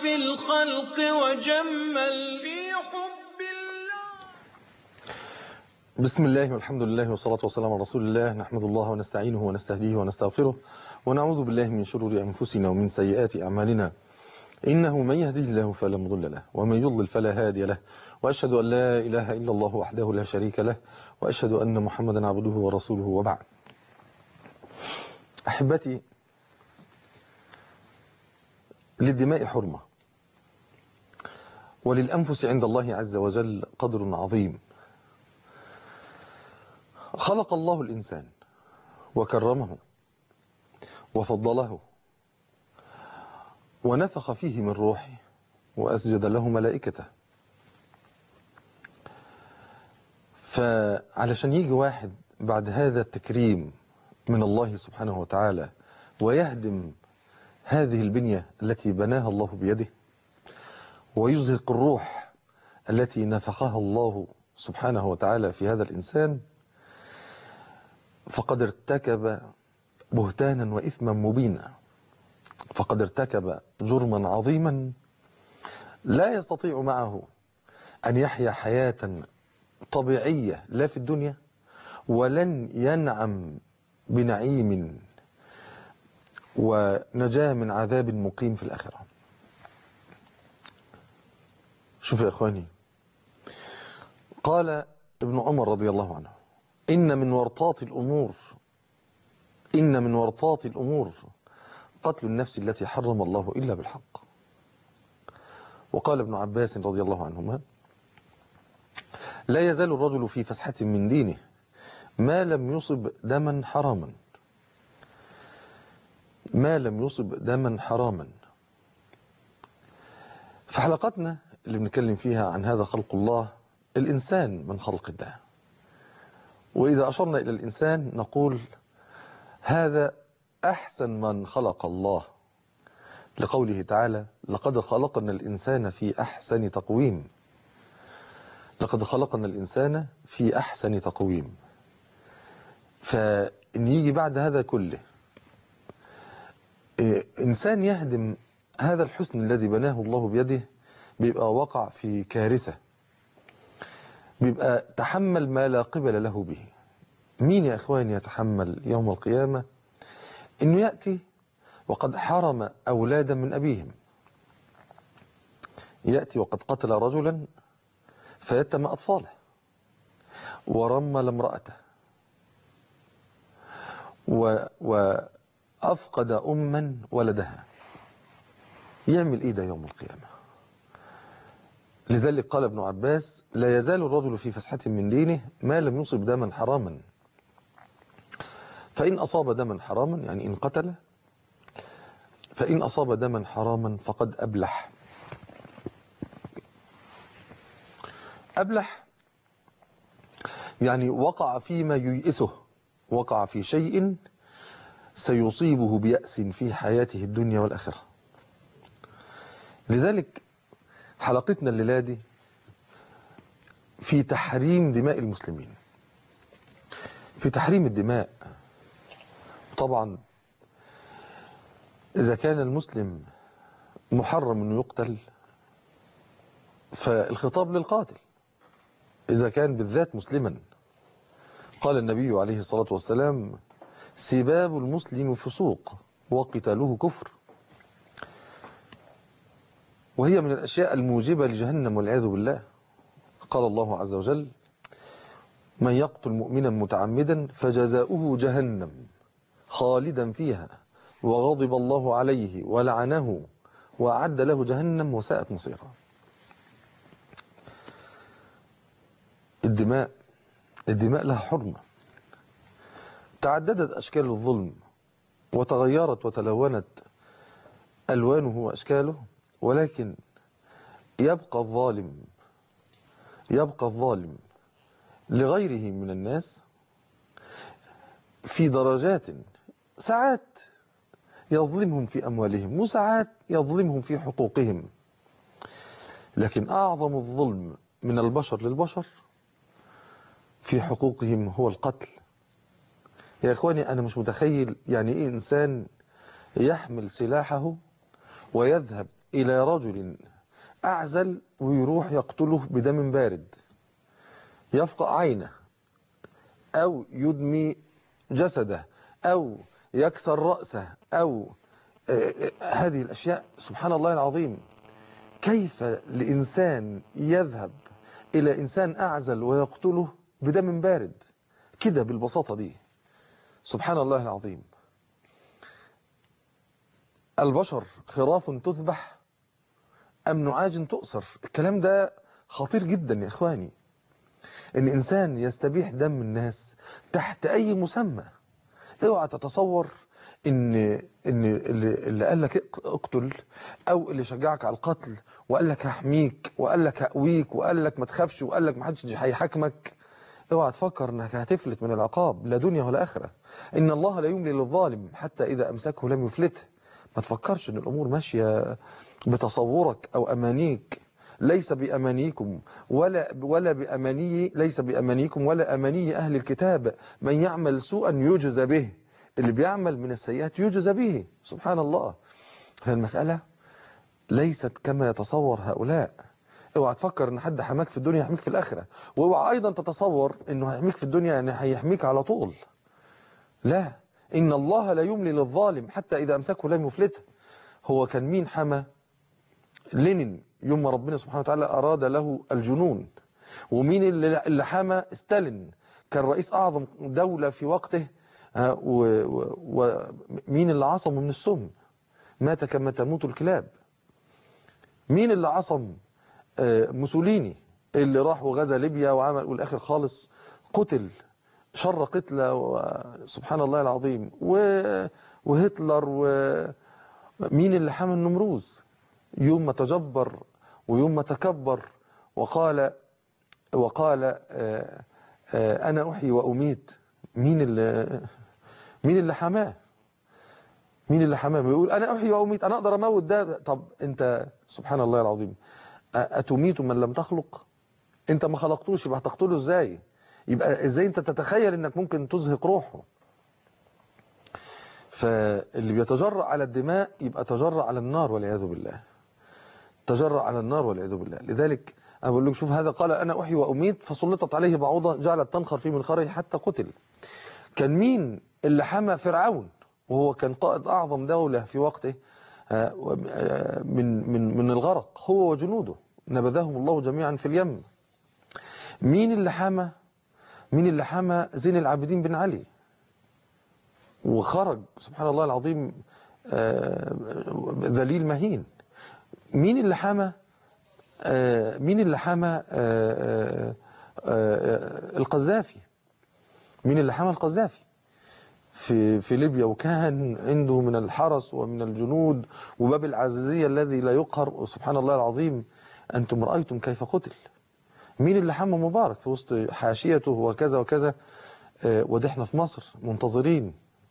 في الخلق وجمل في حب الله بسم الله والحمد لله والصلاة والسلام على رسول الله نحمد الله ونستعينه ونستهديه ونستغفره ونعوذ بالله من شرور أنفسنا ومن سيئات أعمالنا إنه من يهديه الله فلا مضل له ومن يضلل فلا هادي له وأشهد أن لا إله إلا الله وحده لا شريك له وأشهد أن محمدا عبده ورسوله وبعد أحبتي للدماء حرمة وللأنفس عند الله عز وجل قدر عظيم خلق الله الإنسان وكرمه وفضله ونفخ فيه من روحه وأسجد له ملائكته فعلشان يجي واحد بعد هذا التكريم من الله سبحانه وتعالى ويهدم هذه البنية التي بناها الله بيده ويزهق الروح التي نفخها الله سبحانه وتعالى في هذا الإنسان فقد ارتكب بهتانا وإثما مبينا فقد ارتكب جرما عظيما لا يستطيع معه أن يحيا حياة طبيعية لا في الدنيا ولن ينعم بنعيم ونجاة من عذاب مقيم في الآخرة شوف يا إخواني قال ابن عمر رضي الله عنه إن من ورطات الأمور إن من ورطات الأمور قتل النفس التي حرم الله إلا بالحق وقال ابن عباس رضي الله عنهما لا يزال الرجل في فسحة من دينه ما لم يصب دما حراما ما لم يصب دما حراما في حلقتنا اللي بنتكلم فيها عن هذا خلق الله الإنسان من خلق الله وإذا أشرنا إلى الإنسان نقول هذا أحسن من خلق الله لقوله تعالى لقد خلقنا الإنسان في أحسن تقويم لقد خلقنا الإنسان في أحسن تقويم فإن يجي بعد هذا كله إنسان يهدم هذا الحسن الذي بناه الله بيده بيبقى وقع في كارثة بيبقى تحمل ما لا قبل له به مين يا إخواني يتحمل يوم القيامة إنه يأتي وقد حرم أولادا من أبيهم يأتي وقد قتل رجلا فيتم أطفاله ورمل امرأته و وأفقد أما ولدها يعمل إيه ده يوم القيامة لذلك قال ابن عباس لا يزال الرجل في فسحة من دينه ما لم يصب دما حراما فإن أصاب دما حراما يعني إن قتل فإن أصاب دما حراما فقد أبلح أبلح يعني وقع فيما ييئسه وقع في شيء سيصيبه بيأس في حياته الدنيا والآخرة لذلك حلقتنا الليلة دي في تحريم دماء المسلمين في تحريم الدماء طبعا إذا كان المسلم محرم أنه يقتل فالخطاب للقاتل إذا كان بالذات مسلما قال النبي عليه الصلاة والسلام سباب المسلم فسوق وقتاله كفر وهي من الأشياء الموجبة لجهنم والعياذ بالله قال الله عز وجل من يقتل مؤمنا متعمدا فجزاؤه جهنم خالدا فيها وغضب الله عليه ولعنه وأعد له جهنم وساءت مصيرا الدماء الدماء لها حرمة تعددت أشكال الظلم وتغيرت وتلونت ألوانه وأشكاله ولكن يبقى الظالم يبقى الظالم لغيره من الناس في درجات ساعات يظلمهم في أموالهم وساعات يظلمهم في حقوقهم لكن أعظم الظلم من البشر للبشر في حقوقهم هو القتل يا إخواني أنا مش متخيل يعني إيه إنسان يحمل سلاحه ويذهب إلى رجل أعزل ويروح يقتله بدم بارد يفقع عينه أو يدمي جسده أو يكسر رأسه أو هذه الأشياء سبحان الله العظيم كيف لإنسان يذهب إلى إنسان أعزل ويقتله بدم بارد كده بالبساطة دي سبحان الله العظيم البشر خراف تذبح أم نعاج تؤسر الكلام ده خطير جدا يا إخواني إن إنسان يستبيح دم الناس تحت أي مسمى اوعى تتصور ان ان اللي, اللي قال لك اقتل او اللي شجعك على القتل وقال لك هحميك وقال لك هقويك وقال لك ما تخافش وقال لك ما حدش هيحاكمك اوعى تفكر انك هتفلت من العقاب لا دنيا ولا اخره ان الله لا يملي للظالم حتى اذا امسكه لم يفلته ما تفكرش ان الامور ماشيه بتصورك او امانيك ليس بأمانيكم ولا ولا بأماني ليس بأمانيكم ولا أماني أهل الكتاب من يعمل سوءا يجزى به اللي بيعمل من السيئات يجزى به سبحان الله فالمسألة ليست كما يتصور هؤلاء اوعى تفكر ان حد حماك في الدنيا يحميك في الآخرة واوعى أيضا تتصور انه هيحميك في الدنيا يعني هيحميك على طول لا إن الله لا يملي للظالم حتى إذا أمسكه لم يفلته هو كان مين حمى لينين يوم ما ربنا سبحانه وتعالى أراد له الجنون ومين اللي اللي حمى ستالين كان رئيس أعظم دولة في وقته ومين اللي عصمه من السم مات كما تموت الكلاب مين اللي عصم موسوليني اللي راح وغزا ليبيا وعمل والاخر خالص قتل شر قتلة سبحان الله العظيم وهتلر ومين اللي حمى النمروز يوم ما تجبر ويوم ما تكبر وقال وقال أنا أحيي وأميت مين اللي مين اللي حماه مين اللي حماه بيقول أنا أحيي وأميت أنا أقدر أموت ده طب أنت سبحان الله العظيم أتميت من لم تخلق أنت ما خلقتوش يبقى هتقتله إزاي يبقى إزاي أنت تتخيل أنك ممكن تزهق روحه فاللي بيتجرأ على الدماء يبقى تجرأ على النار والعياذ بالله تجرأ على النار والعياذ بالله لذلك أنا بقول لك شوف هذا قال أنا أحيي وأميت فسلطت عليه بعوضة جعلت تنخر في منخره حتى قتل كان مين اللي حمى فرعون وهو كان قائد أعظم دولة في وقته من من من الغرق هو وجنوده نبذهم الله جميعا في اليم مين اللي حمى مين اللي حمى زين العابدين بن علي وخرج سبحان الله العظيم ذليل مهين مين اللي حمى مين اللي حمى القذافي مين اللي حمى القذافي في في ليبيا وكان عنده من الحرس ومن الجنود وباب العزيزية الذي لا يقهر سبحان الله العظيم أنتم رأيتم كيف قتل مين اللي حمى مبارك في وسط حاشيته وكذا وكذا وده احنا في مصر منتظرين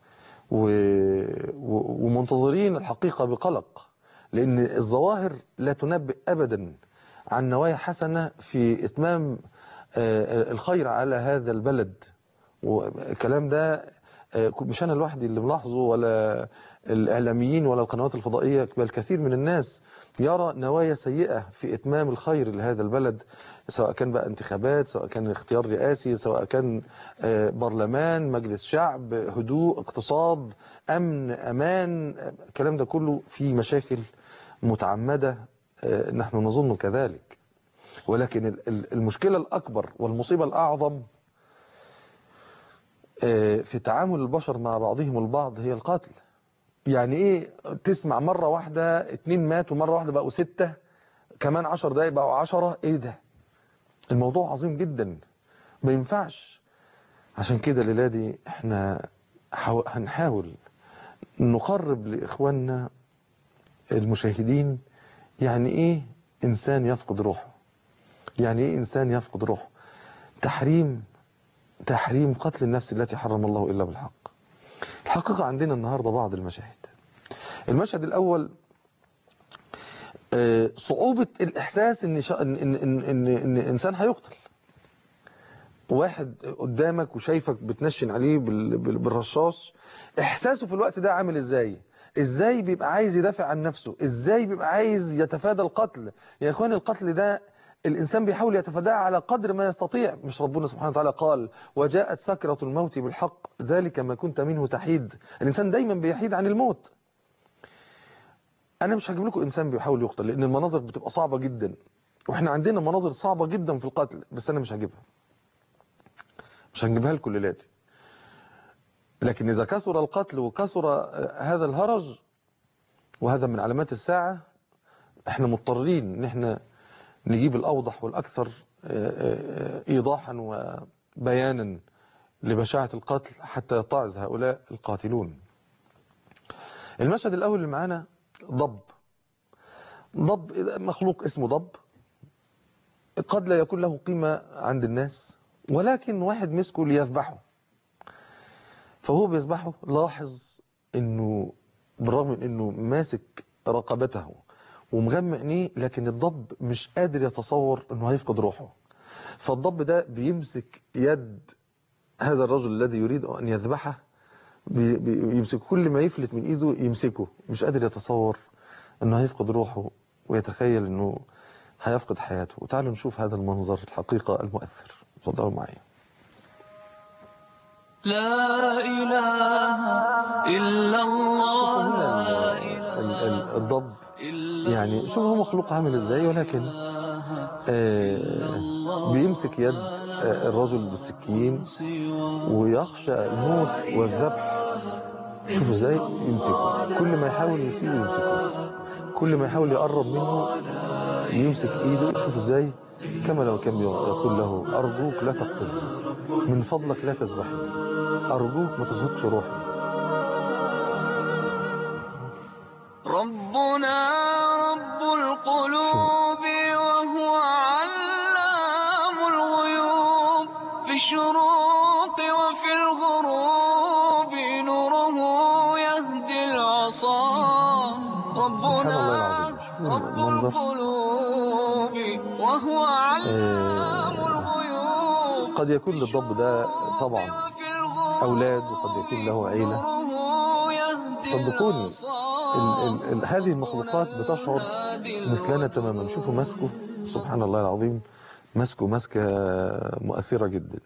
ومنتظرين الحقيقة بقلق لأن الظواهر لا تنبئ أبدا عن نوايا حسنة في إتمام الخير على هذا البلد والكلام ده مش أنا لوحدي اللي ملاحظه ولا الإعلاميين ولا القنوات الفضائية بل كثير من الناس يرى نوايا سيئة في إتمام الخير لهذا البلد سواء كان بقى انتخابات سواء كان اختيار رئاسي سواء كان برلمان مجلس شعب هدوء اقتصاد أمن أمان الكلام ده كله فيه مشاكل متعمدة نحن نظن كذلك ولكن المشكلة الأكبر والمصيبة الأعظم في تعامل البشر مع بعضهم البعض هي القتل يعني ايه تسمع مرة واحدة اتنين ماتوا مرة واحدة بقوا ستة كمان عشر دقايق بقوا عشرة ايه ده الموضوع عظيم جدا ما ينفعش عشان كده ليلادي احنا هنحاول نقرب لإخواننا المشاهدين يعني ايه انسان يفقد روحه يعني ايه انسان يفقد روحه تحريم تحريم قتل النفس التي حرم الله إلا بالحق الحقيقة عندنا النهاردة بعض المشاهد المشهد الأول صعوبة الإحساس إن, شا... إن, إن, إن, إن, إن إنسان هيقتل واحد قدامك وشايفك بتنشن عليه بال... بال... بالرشاش إحساسه في الوقت ده عامل إزاي ازاي بيبقى عايز يدافع عن نفسه ازاي بيبقى عايز يتفادى القتل يا اخوان القتل ده الإنسان بيحاول يتفاداه على قدر ما يستطيع مش ربنا سبحانه وتعالى قال وجاءت سكرة الموت بالحق ذلك ما كنت منه تحيد الإنسان دايما بيحيد عن الموت أنا مش هجيب لكم إنسان بيحاول يقتل لأن المناظر بتبقى صعبة جدا وإحنا عندنا مناظر صعبة جدا في القتل بس أنا مش هجيبها مش هنجيبها لكم ليلاتي لكن إذا كثر القتل وكثر هذا الهرج وهذا من علامات الساعة احنا مضطرين ان احنا نجيب الأوضح والأكثر إيضاحا وبيانا لبشاعة القتل حتى يتعظ هؤلاء القاتلون المشهد الأول اللي معانا ضب ضب مخلوق اسمه ضب قد لا يكون له قيمة عند الناس ولكن واحد مسكه ليذبحه فهو بيذبحه لاحظ انه بالرغم من انه ماسك رقبته ومغمى عينيه لكن الضب مش قادر يتصور انه هيفقد روحه فالضب ده بيمسك يد هذا الرجل الذي يريد ان يذبحه بيمسك كل ما يفلت من ايده يمسكه مش قادر يتصور انه هيفقد روحه ويتخيل انه هيفقد حياته وتعالوا نشوف هذا المنظر الحقيقة المؤثر تفضلوا معي لا إله إلا الله لا ال- ال- الضب يعني شوف هو مخلوق عامل ازاي ولكن آه بيمسك يد آه الرجل بالسكين ويخشى الموت والذبح شوف ازاي يمسكه كل ما يحاول يسيبه يمسكه كل ما يحاول يقرب منه يمسك ايده شوف ازاي كما لو كان يقول له ارجوك لا تقتلني من فضلك لا تذبحني ارجوك ما تزهقش روحي ربنا رب القلوب وهو علام الغيوب في الشروق وفي الغروب نوره يهدي العصا سبحان الله ربنا العظيم. شوفوا رب المنظر. القلوب وهو علام الغيوب قد يكون للضب ده طبعا وفي الغروب اولاد وقد يكون له عيله نوره يهدي صدقوني العصا ال ال ال هذه المخلوقات بتشعر مثلنا تماما شوفوا مسكه سبحان الله العظيم مسكه مسكة مؤثرة جدا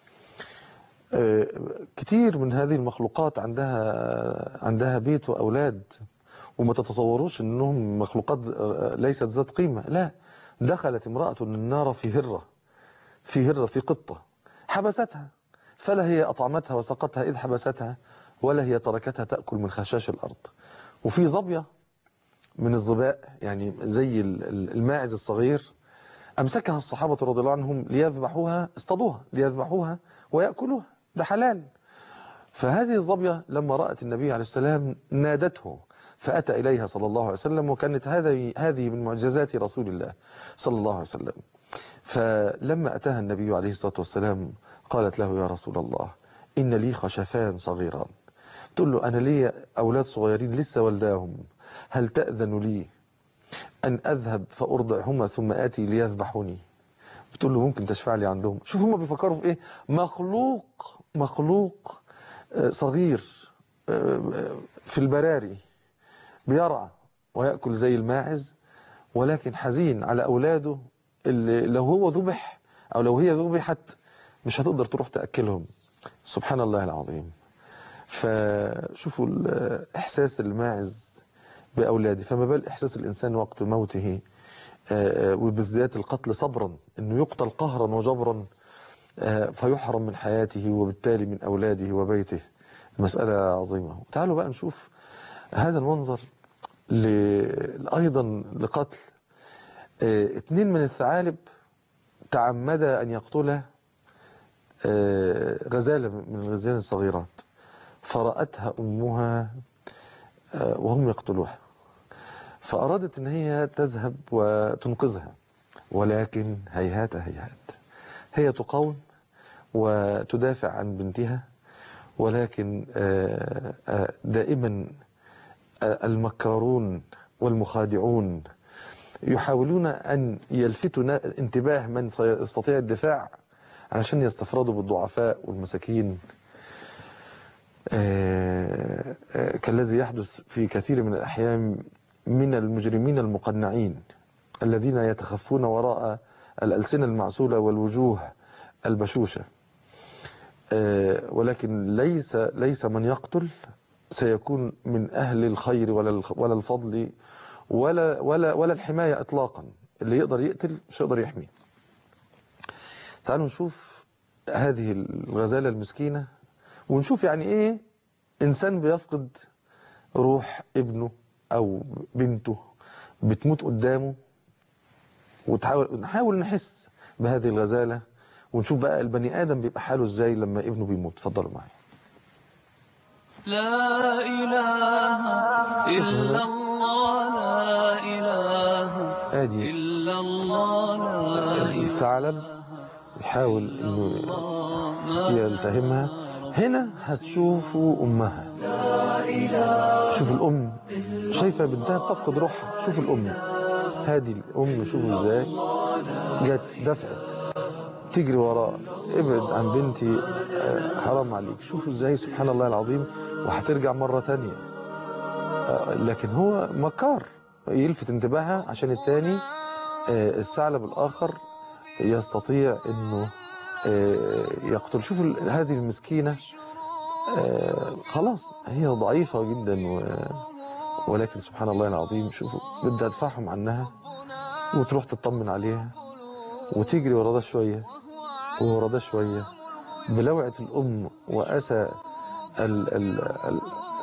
آه، كتير من هذه المخلوقات عندها عندها بيت وأولاد وما تتصوروش انهم مخلوقات آه، ليست ذات قيمة لا دخلت امرأة النار في هرة في هرة في قطة حبستها فلا هي أطعمتها وسقتها إذ حبستها ولا هي تركتها تأكل من خشاش الأرض وفي ظبية من الظباء يعني زي ال- ال- الماعز الصغير أمسكها الصحابة رضي الله عنهم ليذبحوها اصطادوها ليذبحوها ويأكلوها ده حلال فهذه الظبية لما رأت النبي عليه السلام نادته فأتى إليها صلى الله عليه وسلم وكانت هذه هذه من معجزات رسول الله صلى الله عليه وسلم فلما أتاها النبي عليه الصلاة والسلام قالت له يا رسول الله إن لي خشفان صغيران تقول له أنا لي أولاد صغيرين لسه ولداهم هل تأذن لي أن أذهب فأرضعهما ثم آتي ليذبحوني بتقول له ممكن تشفع لي عندهم شوف هم بيفكروا في إيه مخلوق مخلوق آه، صغير آه، آه، في البراري بيرعى ويأكل زي الماعز ولكن حزين على أولاده اللي لو هو ذبح أو لو هي ذبحت مش هتقدر تروح تأكلهم سبحان الله العظيم فشوفوا ال- إحساس الماعز بأولاده فما بال إحساس الإنسان وقت موته آه، آه، وبالذات القتل صبرا أنه يقتل قهرا وجبرا آه، فيحرم من حياته وبالتالي من أولاده وبيته مسألة عظيمة تعالوا بقى نشوف هذا المنظر ل- أيضا لقتل آه، اتنين من الثعالب تعمد أن يقتل آه، غزالة من الغزلان الصغيرات فرأتها أمها آه، وهم يقتلوها فأرادت أن هي تذهب وتنقذها ولكن هيهات هيهات هي تقاوم وتدافع عن بنتها ولكن آه، آه، دائما آه، المكارون والمخادعون يحاولون أن يلفتوا نا- انتباه من سيستطيع الدفاع علشان يستفردوا بالضعفاء والمساكين آه، آه، كالذي يحدث في كثير من الأحيان من المجرمين المقنعين الذين يتخفون وراء الألسنة المعسولة والوجوه البشوشة آه، ولكن ليس ليس من يقتل سيكون من أهل الخير ولا الخ- ولا الفضل ولا ولا ولا الحماية إطلاقا اللي يقدر يقتل مش يقدر يحمي تعالوا نشوف هذه الغزالة المسكينة ونشوف يعني ايه انسان بيفقد روح ابنه او بنته بتموت قدامه وتحاول نحاول نحس بهذه الغزالة ونشوف بقى البني ادم بيبقى حاله ازاي لما ابنه بيموت اتفضلوا معايا لا إله إلا الله لا إله ادي إلا الله لا إله الثعلب بيحاول انه يلتهمها هنا هتشوفوا امها شوف الام شايفه بنتها بتفقد روحها شوف الام هذه الام شوفوا ازاي جت دفعت تجري وراه ابعد عن بنتي آه، حرام عليك شوفوا ازاي سبحان الله العظيم وهترجع مرة تانية آه، لكن هو مكار يلفت انتباهها عشان التاني آه، الثعلب الآخر يستطيع انه آه، يقتل شوفوا ال- هذه المسكينة آه، خلاص هي ضعيفة جدا و... ولكن سبحان الله العظيم شوفوا بدها تدفعهم عنها وتروح تطمن عليها وتجري ورا ده شوية ورا ده شوية بلوعة الأم وأسى ال ال ال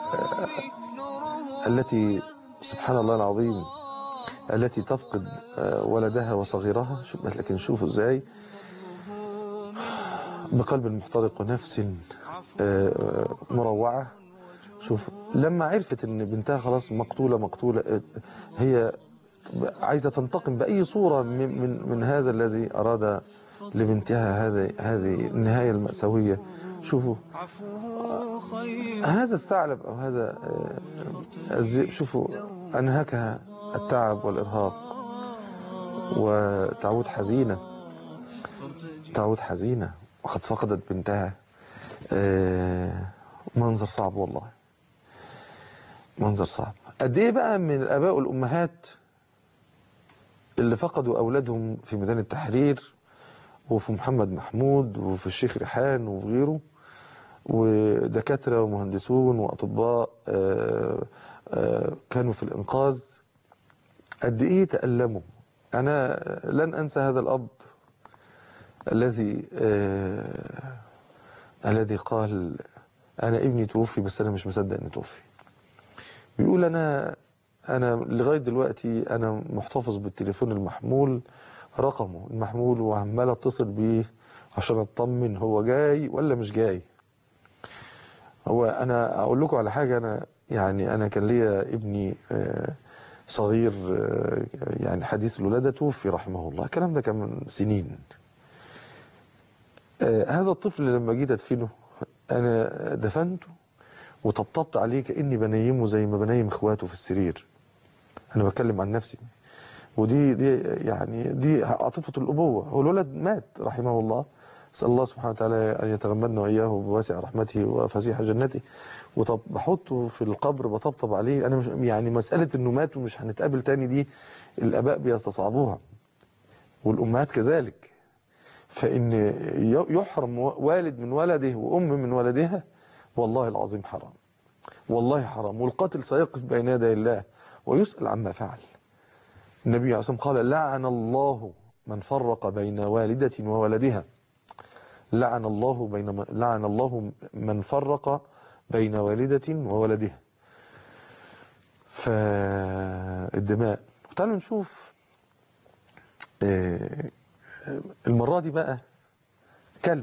التي سبحان الله العظيم التي تفقد آه، ولدها وصغيرها شوف- لكن شوفوا ازاي بقلب محترق ونفس آه، مروعة شوف لما عرفت ان بنتها خلاص مقتولة مقتولة آه، هي عايزة تنتقم بأي صورة من, من, من هذا الذي أراد لبنتها هذه هذه النهاية المأساوية شوفوا عفو خير هذا الثعلب أو هذا آه، الذئب شوفوا أنهكها التعب والإرهاق وتعود حزينة تعود حزينة وقد فقدت بنتها آه، منظر صعب والله منظر صعب قد ايه بقى من الاباء والامهات اللي فقدوا اولادهم في ميدان التحرير وفي محمد محمود وفي الشيخ ريحان وفي غيره ودكاتره ومهندسون واطباء آه، آه، كانوا في الانقاذ قد ايه تألموا انا لن انسى هذا الاب الذي آه الذي قال انا ابني توفي بس انا مش مصدق انه توفي بيقول انا انا لغايه دلوقتي انا محتفظ بالتليفون المحمول رقمه المحمول وعمال اتصل بيه عشان اطمن هو جاي ولا مش جاي هو انا اقول لكم على حاجه انا يعني انا كان ليا ابني آه، صغير آه، يعني حديث الولاده توفي رحمه الله الكلام ده كان من سنين آه، هذا الطفل لما جيت ادفنه انا دفنته وطبطبت عليه كاني بنيمه زي ما بنيم اخواته في السرير انا بتكلم عن نفسي ودي دي يعني دي عاطفه الابوه هو الولد مات رحمه الله اسال الله سبحانه وتعالى ان يتغمدنا واياه بواسع رحمته وفسيح جنته وطب بحطه في القبر بطبطب عليه انا مش يعني مساله انه مات ومش هنتقابل تاني دي الاباء بيستصعبوها والامهات كذلك فإن يحرم والد من ولده وأم من ولدها والله العظيم حرام والله حرام والقاتل سيقف بين يدي الله ويسأل عما فعل النبي عليه الصلاة والسلام قال لعن الله من فرق بين والدة وولدها لعن الله بين لعن الله من فرق بين والدة وولدها فالدماء تعالوا نشوف آه، المرة دي بقى كلب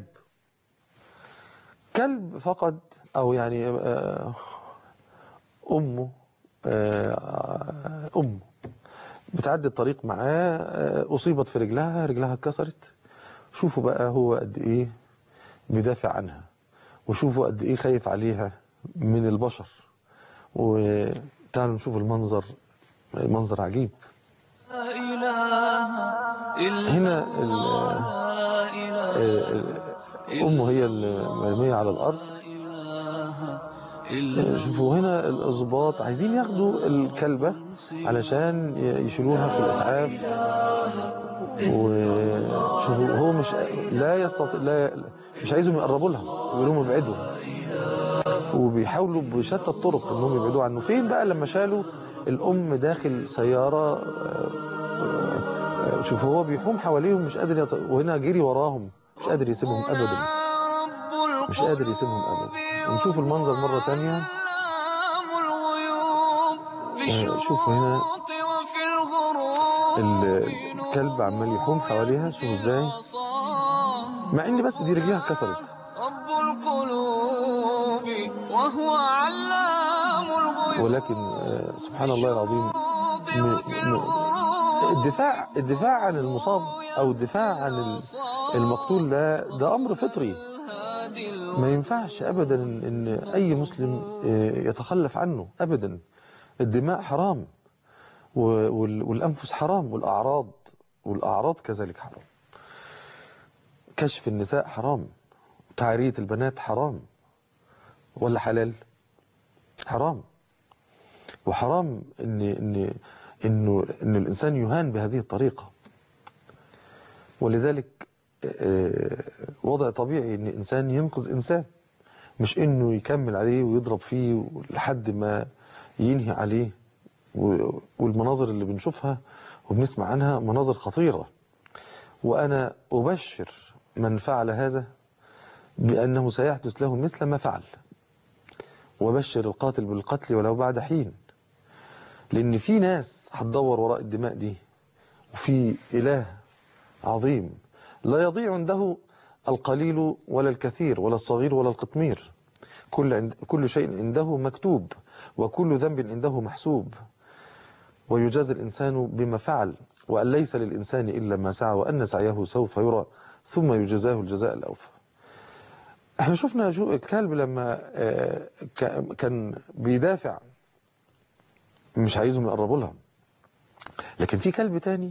كلب فقد أو يعني آه، أمه آه، أمه بتعدي الطريق معاه آه، أصيبت في رجلها رجلها اتكسرت شوفوا بقى هو قد إيه بيدافع عنها وشوفوا قد إيه خايف عليها من البشر وتعالوا نشوف المنظر منظر عجيب لا إله إلا هنا ال- لا إله آه، أمه هي المرمية على الأرض إله إلا شوفوا هنا الضباط عايزين ياخدوا الكلبة علشان ي- يشيلوها في الإسعاف وشوفوا هو مش لا يستطيع لا مش عايزهم يقربوا لها يقولوا لهم ابعدوا وبيحاولوا بشتى الطرق انهم يبعدوا عنه فين بقى لما شالوا الام داخل سياره آه، آه، شوفوا هو بيحوم حواليهم مش قادر يط... وهنا جري وراهم مش قادر يسيبهم ابدا رب مش قادر يسيبهم ابدا ونشوف المنظر مره تانية علام الغيوب في آه، شوفوا هنا الشروق وفي الغروب ال- الكلب عمال يحوم حواليها شوفوا ازاي وصاه مع ان بس دي رجليها اتكسرت رب القلوب وهو علام الغيوب ولكن آه، سبحان الله العظيم م- وفي م- الغروب الدفاع الدفاع عن المصاب او الدفاع عن ال- المقتول ده ده امر فطري الهادي ما ينفعش ابدا ان إن اي مسلم آه، يتخلف عنه ابدا الدماء حرام و- وال- والانفس حرام والاعراض والاعراض كذلك حرام كشف النساء حرام تعرية البنات حرام ولا حلال حرام وحرام ان ان انه ان الانسان يهان بهذه الطريقه ولذلك آه، وضع طبيعي ان انسان ينقذ انسان مش انه يكمل عليه ويضرب فيه لحد ما ينهي عليه و- والمناظر اللي بنشوفها وبنسمع عنها مناظر خطيره وانا ابشر من فعل هذا بانه سيحدث له مثل ما فعل وبشر القاتل بالقتل ولو بعد حين لان في ناس هتدور وراء الدماء دي وفي اله عظيم لا يضيع عنده القليل ولا الكثير ولا الصغير ولا القطمير كل عند كل شيء عنده مكتوب وكل ذنب عنده محسوب ويجازي الإنسان بما فعل وأن ليس للإنسان إلا ما سعى وأن سعيه سوف يرى ثم يجزاه الجزاء الأوفى احنا شفنا جو الكلب لما آه، ك- كان بيدافع مش عايزهم يقربوا لها لكن في كلب تاني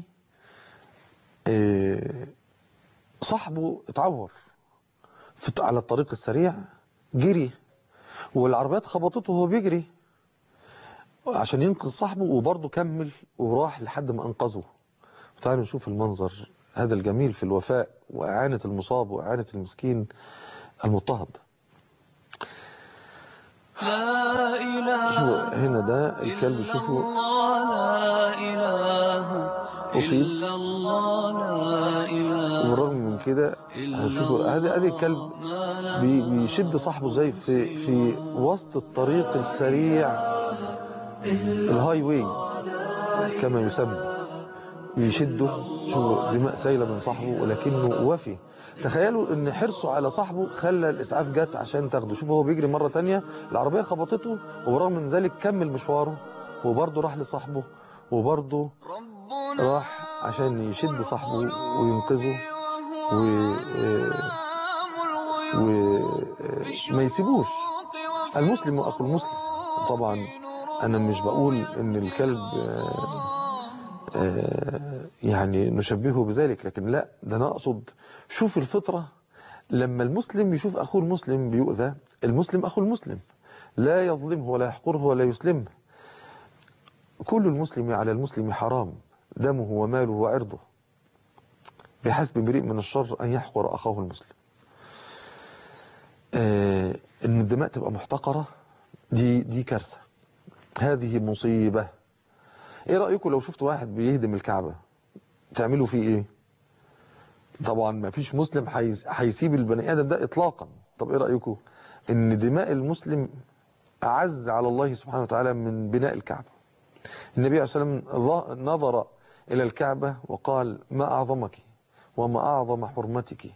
آه، صاحبه اتعور في على الطريق السريع جري والعربيات خبطته وهو بيجري عشان ينقذ صاحبه وبرضه كمل وراح لحد ما انقذه تعالوا نشوف المنظر هذا الجميل في الوفاء وإعانة المصاب وإعانة المسكين المضطهد لا إله شوفوا هنا ده الكلب إلا شوفوا الله لا إله أصيب. إلا الله لا إله وبالرغم من كده شوفوا هذا ادي الكلب بي- بيشد صاحبه زي في في وسط الطريق السريع الهاي واي كما يسمى بيشده شوفوا دماء سايله من صاحبه ولكنه وفي تخيلوا ان حرصه على صاحبه خلى الاسعاف جت عشان تاخده شوفوا هو بيجري مره تانية العربيه خبطته وبرغم من ذلك كمل مشواره وبرضه راح لصاحبه وبرضه ربنا راح عشان يشد صاحبه وينقذه و وما يسيبوش المسلم اخو المسلم طبعا انا مش بقول ان الكلب آه، آه، يعني نشبهه بذلك لكن لا ده انا اقصد شوف الفطره لما المسلم يشوف اخوه المسلم بيؤذى المسلم اخو المسلم لا يظلمه ولا يحقره ولا يسلمه كل المسلم على المسلم حرام دمه وماله وعرضه بحسب امرئ من الشر ان يحقر اخاه المسلم آه، ان الدماء تبقى محتقره دي دي كارثه هذه مصيبه ايه رايكم لو شفتوا واحد بيهدم الكعبه تعملوا فيه ايه طبعا ما فيش مسلم هيس- هيسيب البني ادم ده اطلاقا طب ايه رايكم ان دماء المسلم اعز على الله سبحانه وتعالى من بناء الكعبه النبي عليه الصلاه والسلام ظ- نظر الى الكعبه وقال ما اعظمك وما اعظم حرمتك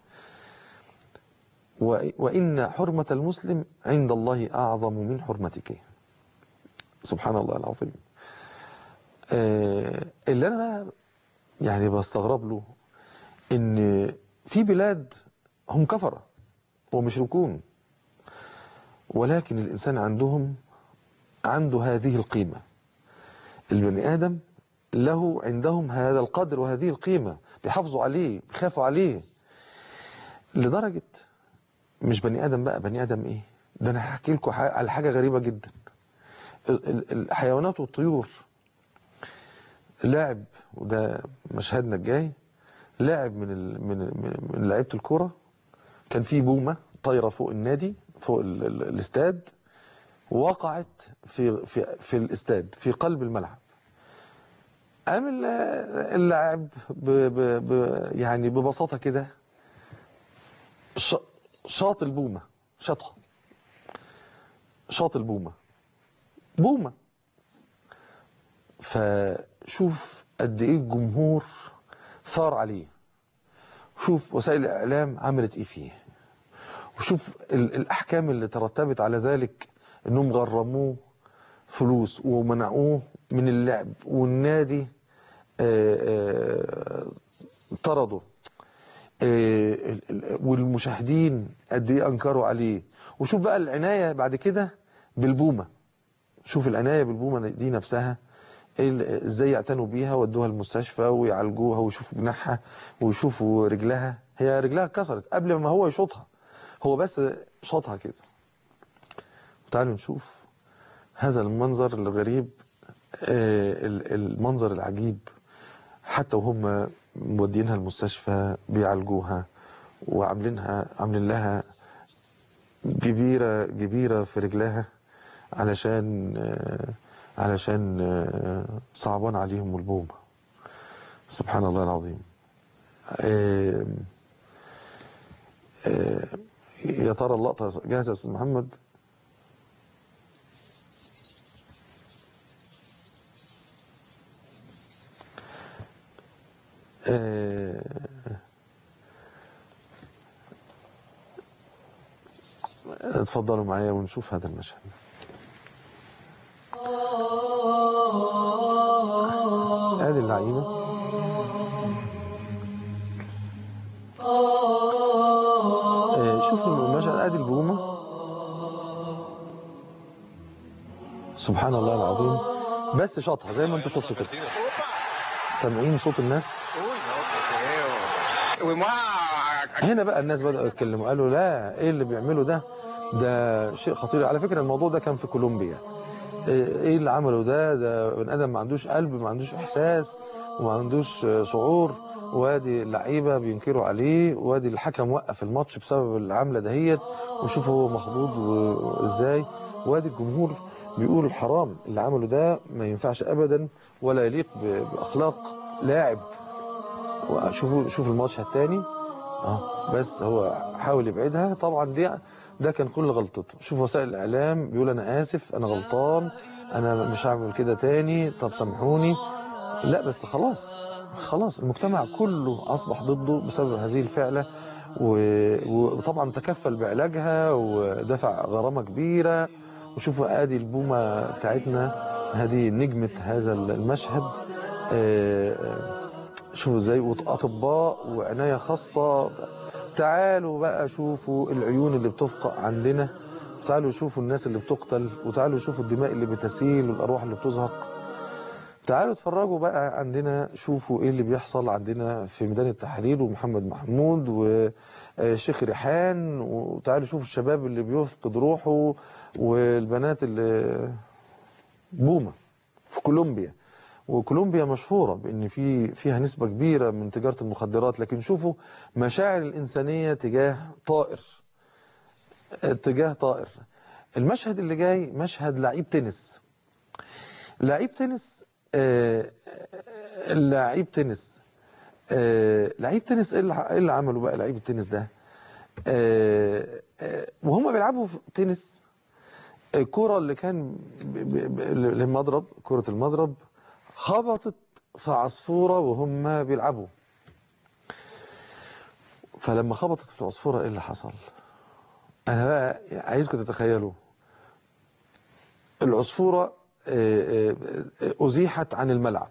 و- وإن حرمة المسلم عند الله أعظم من حرمتك سبحان الله العظيم آه، اللي أنا بقى يعني بستغرب له إن في بلاد هم كفرة ومشركون ولكن الإنسان عندهم عنده هذه القيمة البني آدم له عندهم هذا القدر وهذه القيمة بيحافظوا عليه بيخافوا عليه لدرجة مش بني ادم بقى بني ادم ايه ده انا هحكي لكم ح- على حاجه غريبه جدا ال- ال- الحيوانات والطيور لاعب وده مشهدنا الجاي لاعب من ال... من من- من لعيبه الكوره كان في بومه طايره فوق النادي فوق ال... ال... الاستاد وقعت في في في الاستاد في قلب الملعب قام ال- اللاعب ب... ب... ب... يعني ببساطه كده ش... شاط البومه شاطها شاط البومه بومه فشوف قد ايه الجمهور ثار عليه شوف وسائل الاعلام عملت ايه فيه وشوف ال- الاحكام اللي ترتبت على ذلك انهم غرموه فلوس ومنعوه من اللعب والنادي آه، آه، طرده آه، ال- ال- والمشاهدين قد ايه انكروا عليه وشوف بقى العنايه بعد كده بالبومه شوف العنايه بالبومه دي نفسها إيه ال- ازاي يعتنوا بيها ودوها المستشفى ويعالجوها ويشوفوا جناحها ويشوفوا رجلها هي رجلها اتكسرت قبل ما هو يشوطها هو بس شاطها كده تعالوا نشوف هذا المنظر الغريب آه، ال- المنظر العجيب حتى وهم مودينها المستشفى بيعالجوها وعاملينها عاملين لها جبيرة جبيرة في رجلها علشان آه، علشان آه، صعبان عليهم البومة سبحان الله العظيم آه، آه، يا ترى اللقطة جاهزة يا أستاذ محمد آه، اتفضلوا معايا ونشوف هذا المشهد ادي اللعيبه آه، شوفوا المشهد ادي البومه سبحان الله العظيم بس شاطها زي ما انتوا شفتوا كده سامعين صوت الناس Uy, no, qué feo. Fuimos a, a- هنا بقى الناس بدأوا يتكلموا قالوا لا ايه اللي بيعملوا ده ده شيء خطير على فكرة الموضوع ده كان في كولومبيا ايه إيه اللي عمله ده ده بني ادم ما عندوش قلب ما عندوش احساس وما عندوش آه، شعور وادي اللعيبه بينكروا عليه وادي الحكم وقف الماتش بسبب العمله دهيت وشوفوا هو مخضوض وازاي وادي الجمهور بيقول حرام اللي عمله ده ما ينفعش ابدا ولا يليق ب- باخلاق لاعب وشوفوا شوف الماتش الثاني اه بس هو حاول يبعدها طبعا دي ده كان كل غلطته شوف وسائل الاعلام بيقول انا اسف انا غلطان انا مش هعمل كده تاني طب سامحوني لا بس خلاص خلاص المجتمع كله اصبح ضده بسبب هذه الفعله و- وطبعا تكفل بعلاجها ودفع غرامه كبيره وشوفوا ادي البومه بتاعتنا هذه نجمه هذا المشهد آه، آه، شوفوا ازاي واطباء وعنايه خاصه تعالوا بقى شوفوا العيون اللي بتفقع عندنا تعالوا شوفوا الناس اللي بتقتل وتعالوا شوفوا الدماء اللي بتسيل والارواح اللي بتزهق تعالوا اتفرجوا بقى عندنا شوفوا ايه اللي بيحصل عندنا في ميدان التحرير ومحمد محمود والشيخ ريحان وتعالوا شوفوا الشباب اللي بيفقد روحه والبنات اللي بوما في كولومبيا وكولومبيا مشهورة بأن في فيها نسبة كبيرة من تجارة المخدرات لكن شوفوا مشاعر الإنسانية تجاه طائر تجاه طائر المشهد اللي جاي مشهد لعيب تنس لعيب تنس آه، آه، لعيب تنس آه، لعيب تنس ايه اللي ايه اللي عمله بقى لعيب التنس ده آه، آه، وهم بيلعبوا في تنس الكرة اللي كان ب- ب- ب- المضرب كرة المضرب خبطت في عصفورة وهم بيلعبوا فلما خبطت في العصفورة ايه اللي حصل انا بقى عايزكم تتخيلوا العصفورة آه، آه، أزيحت عن الملعب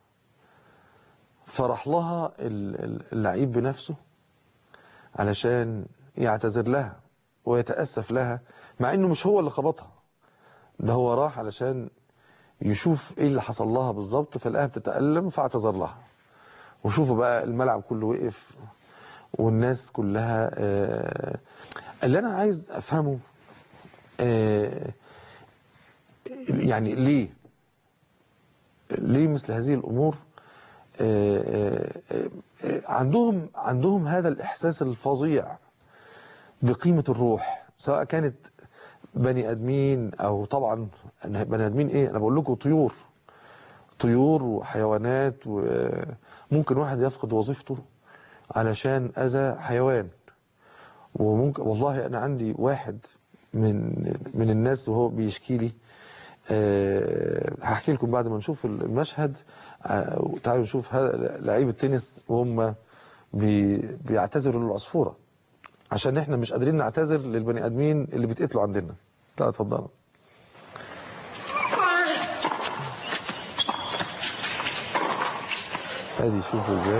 فرح لها ال- ال- اللعيب بنفسه علشان يعتذر لها ويتأسف لها مع انه مش هو اللي خبطها ده هو راح علشان يشوف ايه اللي حصل لها بالظبط فلقاها بتتألم فاعتذر لها وشوفوا بقى الملعب كله وقف والناس كلها آه، اللي انا عايز افهمه آه، يعني ليه ليه مثل هذه الأمور آه، آه، آه، عندهم عندهم هذا الإحساس الفظيع بقيمة الروح سواء كانت بني ادمين او طبعا أنا بني ادمين ايه انا بقول لكم طيور طيور وحيوانات وممكن واحد يفقد وظيفته علشان اذى حيوان وممكن والله انا عندي واحد من من الناس وهو بيشكي لي أه هحكي لكم بعد ما نشوف المشهد أه تعالوا نشوف هذا لعيب التنس وهم بي بيعتذروا للعصفوره عشان احنا مش قادرين نعتذر للبني ادمين اللي بيتقتلوا عندنا لا اتفضل ادي شوفوا ازاي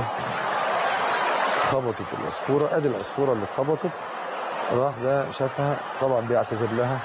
خبطت العصفوره ادي العصفوره اللي اتخبطت راح ده شافها طبعا بيعتذر لها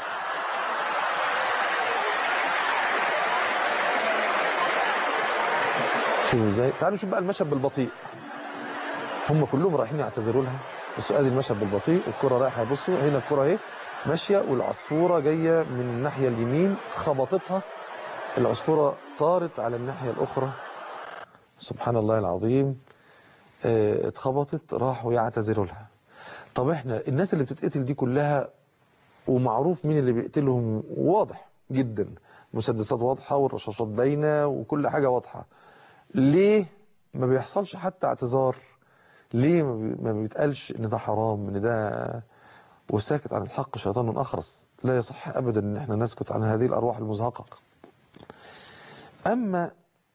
شوفوا ازاي تعالوا نشوف بقى المشهد بالبطيء هم كلهم رايحين يعتذروا لها بصوا ادي المشهد بالبطيء الكره رايحه بصوا هنا الكره اهي ماشيه والعصفوره جايه من الناحيه اليمين خبطتها العصفوره طارت على الناحيه الاخرى سبحان الله العظيم اه اتخبطت راحوا يعتذروا لها طب احنا الناس اللي بتتقتل دي كلها ومعروف مين اللي بيقتلهم واضح جدا مسدسات واضحه والرشاشات باينه وكل حاجه واضحه ليه ما بيحصلش حتى اعتذار ليه ما بيتقالش ان ده حرام ان ده وساكت عن الحق شيطان اخرس لا يصح ابدا ان احنا نسكت عن هذه الارواح المزهقه اما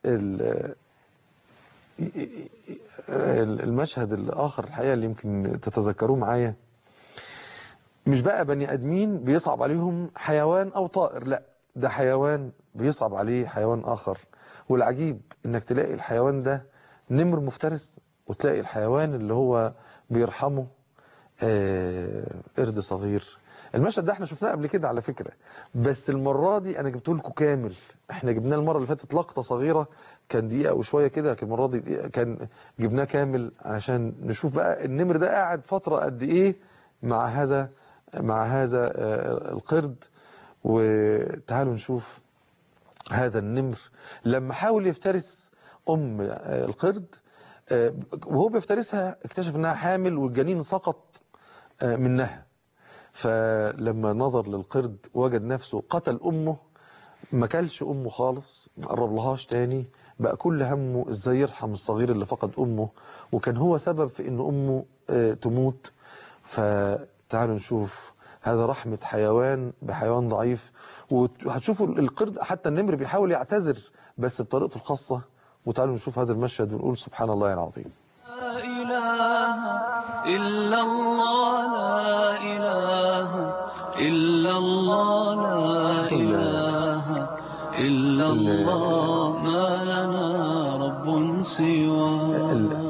المشهد الاخر الحقيقه اللي يمكن تتذكروه معايا مش بقى بني ادمين بيصعب عليهم حيوان او طائر لا ده حيوان بيصعب عليه حيوان اخر والعجيب انك تلاقي الحيوان ده نمر مفترس وتلاقي الحيوان اللي هو بيرحمه آه قرد صغير المشهد ده احنا شفناه قبل كده على فكرة بس المرة دي انا جبته لكم كامل احنا جبناه المرة اللي فاتت لقطة صغيرة كان دقيقة وشوية كده لكن المرة دي دقيقة كان جبناه كامل علشان نشوف بقى النمر ده قاعد فترة قد ايه مع هذا مع هذا آه القرد وتعالوا نشوف هذا النمر لما حاول يفترس ام آه القرد وهو بيفترسها اكتشف انها حامل والجنين سقط منها فلما نظر للقرد وجد نفسه قتل امه ما كلش امه خالص ما قرب لهاش تاني بقى كل همه ازاي يرحم الصغير اللي فقد امه وكان هو سبب في ان امه تموت فتعالوا نشوف هذا رحمة حيوان بحيوان ضعيف وهتشوفوا القرد حتى النمر بيحاول يعتذر بس بطريقته الخاصة وتعالوا نشوف هذا المشهد ونقول سبحان الله العظيم لا إله إلا الله لا إله إلا الله لا إله إلا الله ما لنا رب سواه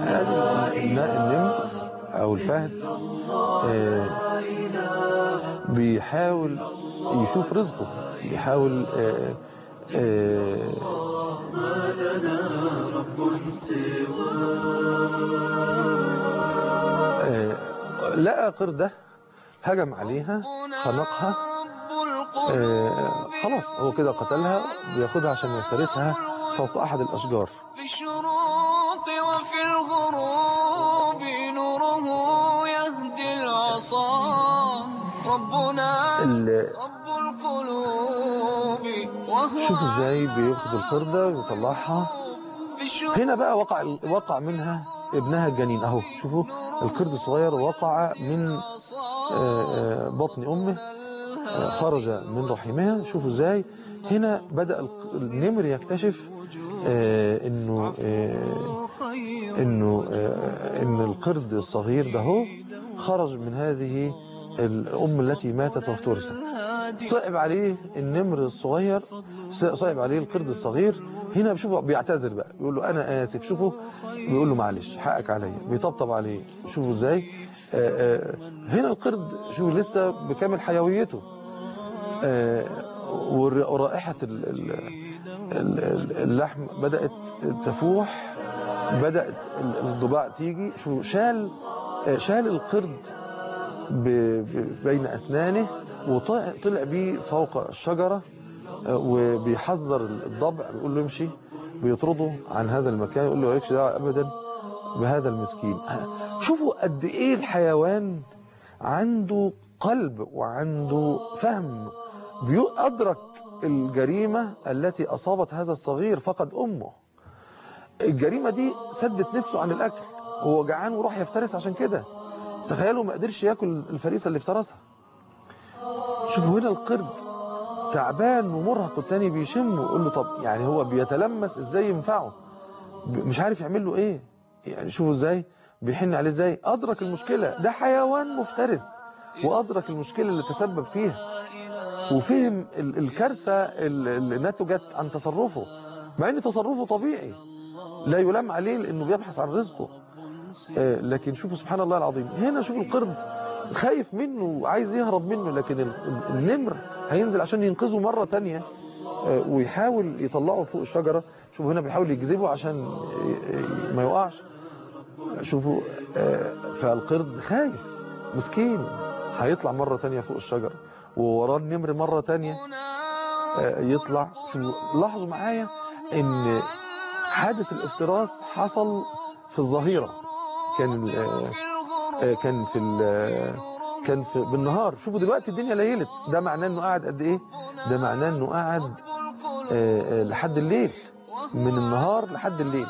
النمر أو الفهد آه بيحاول يشوف رزقه بيحاول آه آه ما لنا رب آه لقى قردة هجم عليها خنقها آه خلاص هو كده قتلها بياخدها عشان يفترسها فوق أحد الأشجار في الشروق وفي الغروب نوره يهدي العصا ربنا رب القلوب وهو شوفوا ازاي بياخد القردة ويطلعها هنا بقى وقع وقع منها ابنها الجنين اهو شوفوا القرد الصغير وقع من بطن امه خرج من رحمها شوفوا ازاي هنا بدأ النمر يكتشف انه انه ان القرد الصغير ده هو خرج من هذه الام التي ماتت وافترست صعب عليه النمر الصغير صعب عليه القرد الصغير هنا بشوفه بيعتذر بقى بيقول له انا اسف شوفوا بيقول له معلش حقك عليا بيطبطب عليه شوفوا ازاي هنا القرد شوفوا لسه بكامل حيويته ورائحة اللحم بدأت تفوح بدأت الضباع تيجي شو شال شال القرد ب- ب- بين أسنانه وطلع بيه فوق الشجرة آه، وبيحذر الضبع بيقول له امشي بيطرده عن هذا المكان يقول له مالكش دعوه ابدا بهذا المسكين شوفوا قد ايه الحيوان عنده قلب وعنده فهم بيو- أدرك الجريمة التي أصابت هذا الصغير فقد أمه الجريمة دي سدت نفسه عن الأكل هو جعان وراح يفترس عشان كده تخيلوا ما قدرش ياكل الفريسة اللي افترسها شوفوا هنا القرد تعبان ومرهق والتاني بيشم ويقول له طب يعني هو بيتلمس ازاي ينفعه ب- مش عارف يعمل له ايه يعني شوفوا ازاي بيحن عليه ازاي ادرك المشكلة ده حيوان مفترس وادرك المشكلة اللي تسبب فيها وفهم ال- الكارثة ال- اللي نتجت عن تصرفه مع ان تصرفه طبيعي لا يلام عليه لانه بيبحث عن رزقه آه، لكن شوفوا سبحان الله العظيم هنا شوفوا القرد خايف منه وعايز يهرب منه لكن ال- ال- النمر هينزل عشان ينقذه مرة تانية آه، ويحاول يطلعه فوق الشجرة شوفوا هنا بيحاول يجذبه عشان ي- ي- ما يقعش شوفوا آه، فالقرد خايف مسكين هيطلع مرة تانية فوق الشجرة ووراه النمر مرة تانية آه، يطلع شوفوا لاحظوا معايا ان حادث الافتراس حصل في الظهيرة كان آه، آه، كان في ال- كان في بالنهار شوفوا دلوقتي الدنيا ليلت ده معناه انه قاعد قد ايه ده معناه انه قاعد آه، آه، لحد الليل من النهار لحد الليل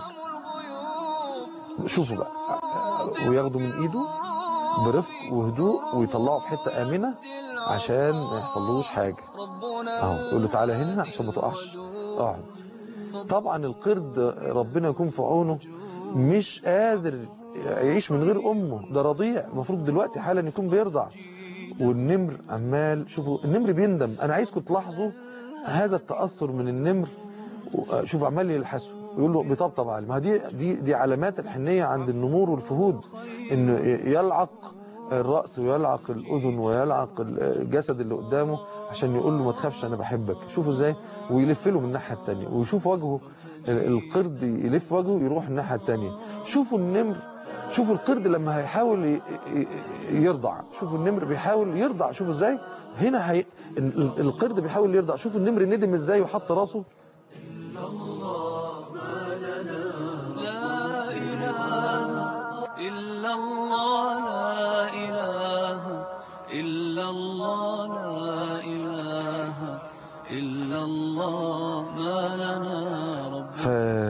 شوفوا بقى آه، وياخدوا من ايده برفق وهدوء ويطلعه في حتة آمنة عشان ما يحصلوش حاجة اهو يقول له تعالى هنا عشان ما تقعش اقعد طبعا القرد ربنا يكون في عونه مش قادر يعيش من غير امه ده رضيع المفروض دلوقتي حالا يكون بيرضع والنمر عمال شوفوا النمر بيندم انا عايزكم تلاحظوا هذا التاثر من النمر شوف عمال يلحسه يقول له بيطبطب عليه ما دي دي دي علامات الحنيه عند النمور والفهود انه يلعق الراس ويلعق الاذن ويلعق الجسد اللي قدامه عشان يقول له ما تخافش انا بحبك شوفوا ازاي ويلف له من الناحيه الثانيه ويشوف وجهه القرد يلف وجهه يروح الناحيه الثانيه شوفوا النمر شوفوا القرد لما هيحاول ي- ي- يرضع شوفوا النمر بيحاول يرضع شوفوا ازاي هنا هي ال- القرد بيحاول يرضع شوفوا النمر ندم ازاي وحط راسه إلا الله لا إله إلا الله لا إله إلا الله ما لنا رب ف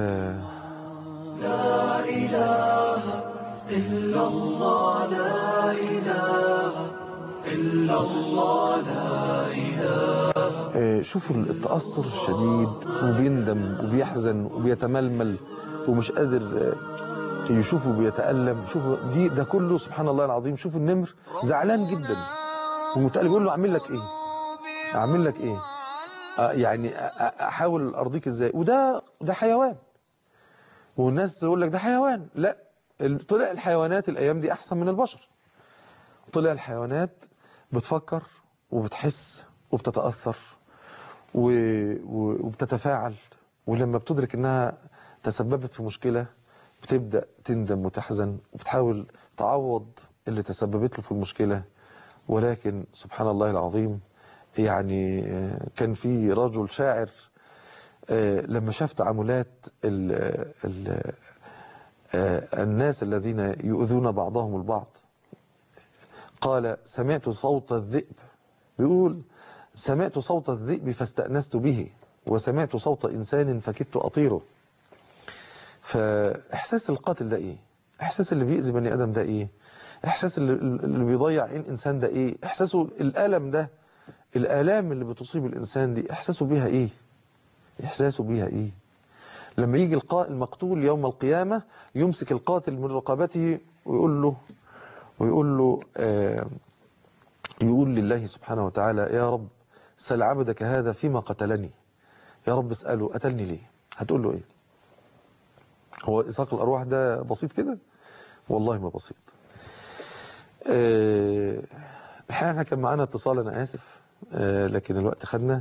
آه، شوفوا التأثر الشديد وبيندم وبيحزن وبيتململ ومش قادر آه، يشوفه بيتألم شوفوا دي ده كله سبحان الله العظيم شوفوا النمر زعلان جدا ومتقلب يقول له اعمل لك ايه اعمل لك ايه آه، يعني أ- أ- احاول ارضيك ازاي وده ده حيوان والناس تقول لك ده حيوان لا ال- طلع الحيوانات الايام دي احسن من البشر طلع الحيوانات بتفكر وبتحس وبتتأثر و- و- وبتتفاعل ولما بتدرك انها تسببت في مشكلة بتبدأ تندم وتحزن وبتحاول تعوض اللي تسببت له في المشكلة ولكن سبحان الله العظيم يعني آه، كان في رجل شاعر آه، لما شاف تعاملات ال ال آه، الناس الذين يؤذون بعضهم البعض قال سمعت صوت الذئب بيقول سمعت صوت الذئب فاستأنست به وسمعت صوت إنسان فكدت أطيره فإحساس القاتل ده إيه إحساس اللي بيأذي بني آدم ده إيه إحساس اللي, اللي بيضيع عين إنسان ده إيه إحساسه الألم ده الآلام اللي بتصيب الإنسان دي إحساسه بيها إيه إحساسه بيها إيه لما يجي القا- المقتول يوم القيامة يمسك القاتل من رقبته ويقول له ويقول له آه يقول لله سبحانه وتعالى يا رب سل عبدك هذا فيما قتلني يا رب اسأله قتلني ليه هتقول له ايه هو إساق الأرواح ده بسيط كده والله ما بسيط آه، الحقيقة احنا كان معانا اتصال أنا آسف آه، لكن الوقت خدنا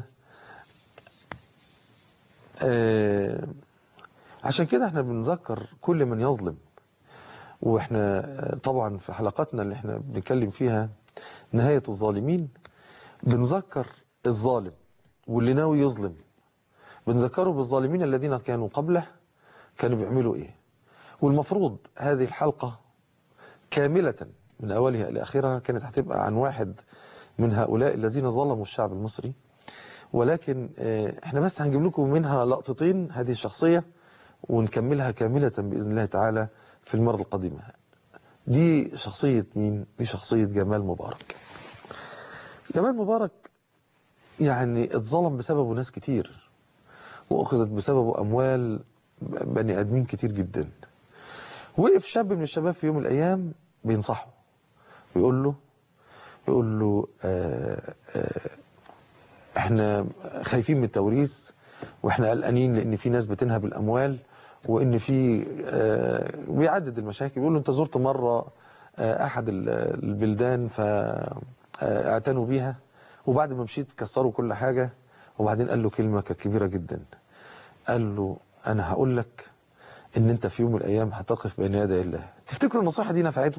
آه، عشان كده احنا بنذكر كل من يظلم واحنا آه، طبعا في حلقاتنا اللي احنا بنتكلم فيها نهاية الظالمين بنذكر الظالم واللي ناوي يظلم بنذكره بالظالمين الذين كانوا قبله كانوا بيعملوا ايه والمفروض هذه الحلقة كاملة من أولها إلى آخرها كانت هتبقى عن واحد من هؤلاء الذين ظلموا الشعب المصري ولكن آه، احنا بس هنجيب لكم منها لقطتين هذه الشخصية ونكملها كاملة بإذن الله تعالى في المرة القادمة دي شخصية مين؟ دي شخصية جمال مبارك جمال مبارك يعني اتظلم بسببه ناس كتير وأخذت بسببه أموال بني آدمين كتير جدا وقف شاب من الشباب في يوم من الأيام بينصحه ويقول له يقول له آه آه احنا خايفين من التوريث واحنا قلقانين لان في ناس بتنهب الاموال وان في آه بيعدد المشاكل بيقول له انت زرت مره آه احد ال- البلدان فاعتنوا بيها وبعد ما مشيت كسروا كل حاجه وبعدين قال له كلمه كانت كبيره جدا قال له انا هقول لك ان انت في يوم من الايام هتقف بين يدي الله تفتكروا النصيحه دي نفعته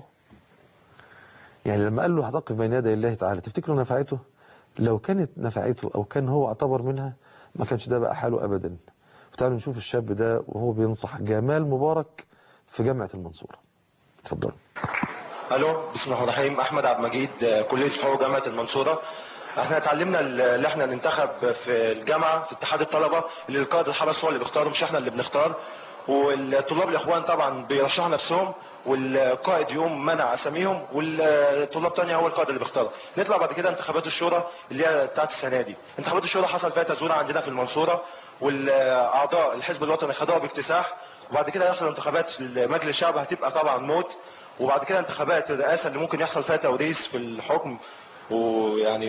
يعني لما قال له هتقف بين يدي الله تعالى تفتكروا نفعته لو كانت نفعته او كان هو اعتبر منها ما كانش ده بقى حاله ابدا وتعالوا نشوف الشاب ده وهو بينصح جمال مبارك في جامعة المنصورة اتفضل الو بسم الله الرحمن الرحيم احمد عبد المجيد آه، كليه حقوق جامعه المنصوره احنا اتعلمنا اللي احنا ننتخب في الجامعه في اتحاد الطلبه اللي القائد الحرس هو اللي بيختار مش احنا اللي بنختار والطلاب الاخوان طبعا بيرشحوا نفسهم والقائد يقوم منع اساميهم والطلاب تانية هو القائد اللي بيختار نطلع بعد كده انتخابات الشورى اللي هي بتاعت السنه دي انتخابات الشورى حصل فيها تزوير عندنا في المنصوره والاعضاء الحزب الوطني خدوها باكتساح وبعد كده يحصل انتخابات لمجلس الشعب هتبقى طبعا موت وبعد كده انتخابات الرئاسه اللي ممكن يحصل فيها توريث في الحكم ويعني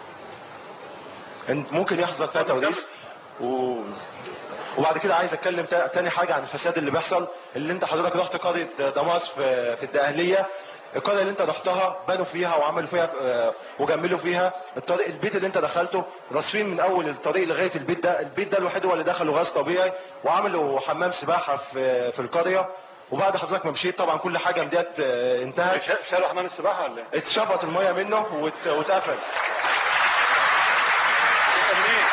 انت ممكن يحصل فيها توريث و... وبعد كده عايز اتكلم تا- تاني حاجه عن الفساد اللي بيحصل اللي انت حضرتك رحت قريه دماس في في الدقهليه القريه اللي انت رحتها بنوا فيها وعملوا فيها آه، وجملوا فيها الطريق البيت اللي انت دخلته رصفين من اول الطريق لغايه البيت ده البيت ده الوحيد هو اللي دخلوا غاز طبيعي وعملوا حمام سباحه في في القريه وبعد حضرتك ما مشيت طبعا كل حاجه من ديت آه، انتهت شالوا حمام السباحه ولا ايه؟ اتشفط الميه منه وات- واتقفل انت منين؟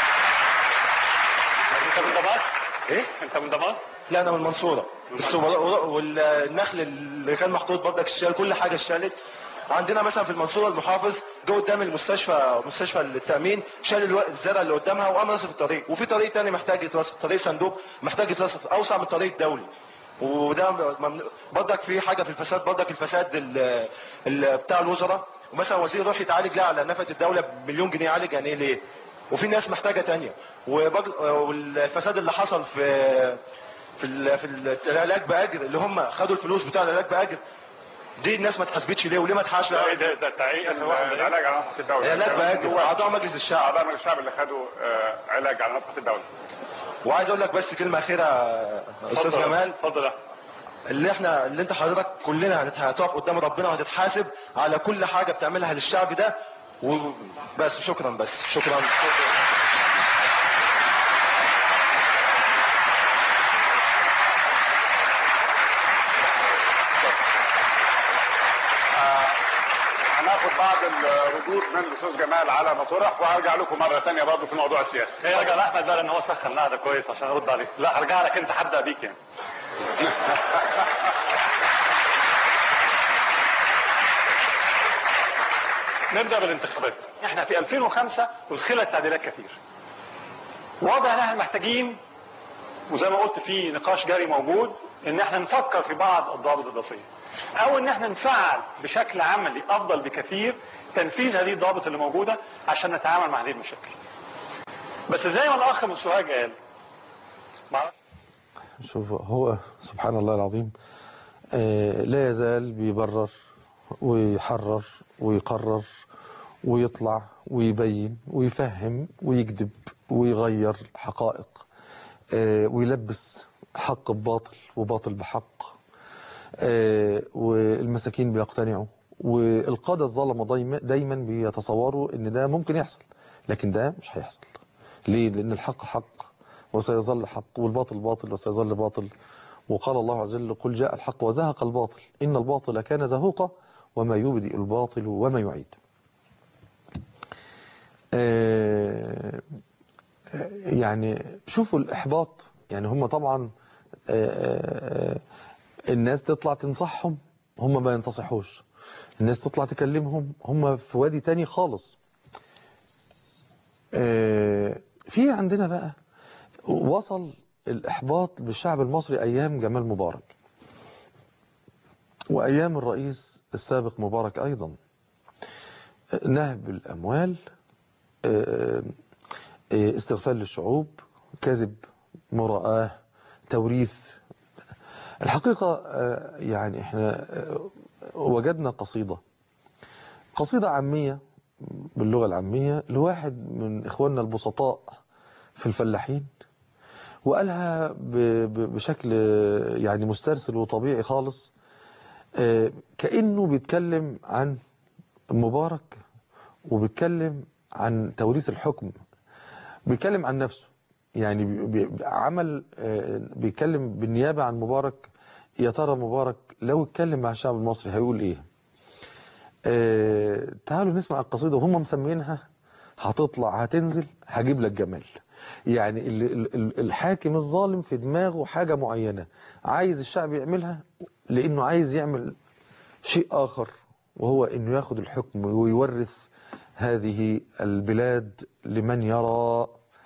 انت من دمشق؟ ايه انت من دمشق؟ لا انا من المنصوره السوبر- والنخل اللي كان محطوط برضك الشال كل حاجه اتشالت عندنا مثلا في المنصوره المحافظ جه قدام المستشفى مستشفى التامين شال الو- الزرع اللي قدامها وقام رصف الطريق وفي طريق تاني محتاج يترصف طريق صندوق محتاج يترصف اوسع من الطريق الدولي وده ممنوع- برضك في حاجه في الفساد برضك الفساد ال- ال- بتاع الوزراء ومثلا وزير يروح يتعالج لا على نفقه الدوله بمليون جنيه يعالج يعني ايه ليه؟ وفي ناس محتاجه تانية وبج- والفساد اللي حصل في في ال- في ال- العلاج باجر اللي هم خدوا الفلوس بتاع العلاج باجر دي الناس ما اتحاسبتش ليه وليه ما اتحاسبش ده ايه ده ده تعيين العلاج على نفقه الدوله العلاج باجر هو اعضاء مجلس الشعب اعضاء من الشعب اللي خدوا آه، علاج على نفقه الدوله وعايز اقول لك بس كلمه اخيره يا استاذ اتفضل. جمال اتفضل يا اللي احنا اللي انت حضرتك كلنا هنت- هتقف قدام ربنا وهتتحاسب على كل حاجه بتعملها للشعب ده وبس شكرا بس شكرا هناخد بعض الردود من الاستاذ جمال على ما طرح وهرجع لكم مره ثانيه برضه في موضوع السياسه. ايه رجع لاحمد بقى لان هو سخن لا ده كويس عشان ارد عليه لا هرجع لك انت هبدا بيك يعني نبدا بالانتخابات احنا في 2005 ادخلت تعديلات كثير واضح ان احنا محتاجين وزي ما قلت في نقاش جاري موجود ان احنا نفكر في بعض الضوابط الاضافيه او ان احنا نفعل بشكل عملي افضل بكثير تنفيذ هذه الضوابط اللي موجوده عشان نتعامل مع هذه المشاكل بس زي ما الاخ من سوهاج قال معرفش شوف هو سبحان الله العظيم آه، لا يزال بيبرر ويحرر ويقرر ويطلع ويبين ويفهم ويكذب ويغير حقائق آه، ويلبس حق بباطل وباطل بحق آه، والمساكين بيقتنعوا والقادة الظلمة دايما, دايما بيتصوروا ان ده ممكن يحصل لكن ده مش هيحصل ليه؟ لان الحق حق وسيظل حق والباطل باطل وسيظل باطل وقال الله عز وجل قل جاء الحق وزهق الباطل إن الباطل كان زهوقا وما يبدئ الباطل وما يعيد آه، يعني شوفوا الإحباط يعني هم طبعا آه، آه، الناس تطلع تنصحهم هم ما ينتصحوش الناس تطلع تكلمهم هم في وادي تاني خالص آه، في عندنا بقى وصل الإحباط بالشعب المصري أيام جمال مبارك وأيام الرئيس السابق مبارك أيضا نهب الأموال آه، آه، استغفال للشعوب كذب مراءة توريث الحقيقة آه، يعني احنا آه، وجدنا قصيدة قصيدة عامية باللغة العامية لواحد من إخواننا البسطاء في الفلاحين وقالها ب- ب- بشكل يعني مسترسل وطبيعي خالص آه، كأنه بيتكلم عن مبارك وبيتكلم عن توريث الحكم بيتكلم عن نفسه يعني بي- بي- عمل آه، بيتكلم بالنيابة عن مبارك يا ترى مبارك لو اتكلم مع الشعب المصري هيقول ايه آه، تعالوا نسمع القصيدة وهم مسمينها هتطلع هتنزل هجيب لك جمال يعني ال- ال- ال- الحاكم الظالم في دماغه حاجة معينة عايز الشعب يعملها لأنه عايز يعمل شيء آخر وهو أنه ياخد الحكم ويورث هذه البلاد لمن يرى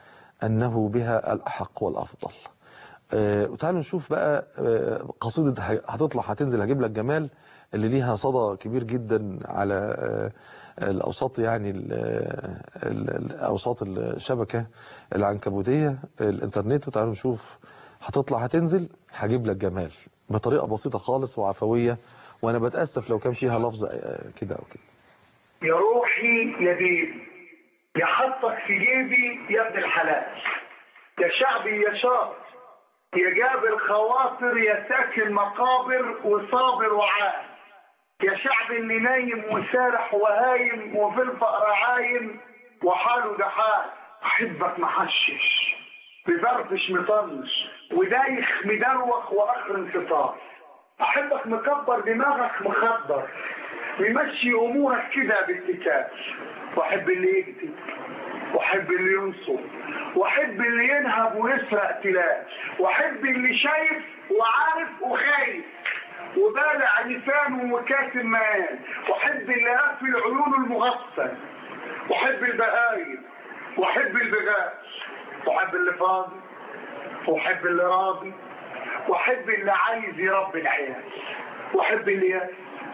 أنه بها الأحق والأفضل آه، وتعالوا نشوف بقى آه، قصيدة ه- هتطلع هتنزل هجيب لك جمال اللي ليها صدى كبير جدا على آه، الأوساط يعني ال- ال- ال- أوساط الشبكة العنكبوتية الإنترنت وتعالوا نشوف هتطلع هتنزل هجيب لك جمال بطريقة بسيطة خالص وعفوية وأنا بتأسف لو كان فيها لفظ آه، كده أو كده يا روحي يا بيبي يا حطك في جيبي يا ابن الحلال يا شعبي يا شاطر يا جابر خواطر يا ساكن مقابر وصابر وعاد يا شعب اللي نايم وسارح وهايم وفي الفقر عايم وحاله ده حال احبك محشش بفرفش مطنش ودايخ مدروخ واخر انتصار احبك مكبر دماغك مخدر ممشي امورك كده باتكال واحب اللي يكتب واحب اللي ينصر واحب اللي ينهب ويسرق تلاقي واحب اللي شايف وعارف وخايف وبالع لسانه وكاتم مقال واحب اللي قافل عيونه المغفل واحب البهايم واحب البغاء واحب اللي فاضي واحب اللي راضي واحب اللي عايز يربي العيال واحب اللي يأس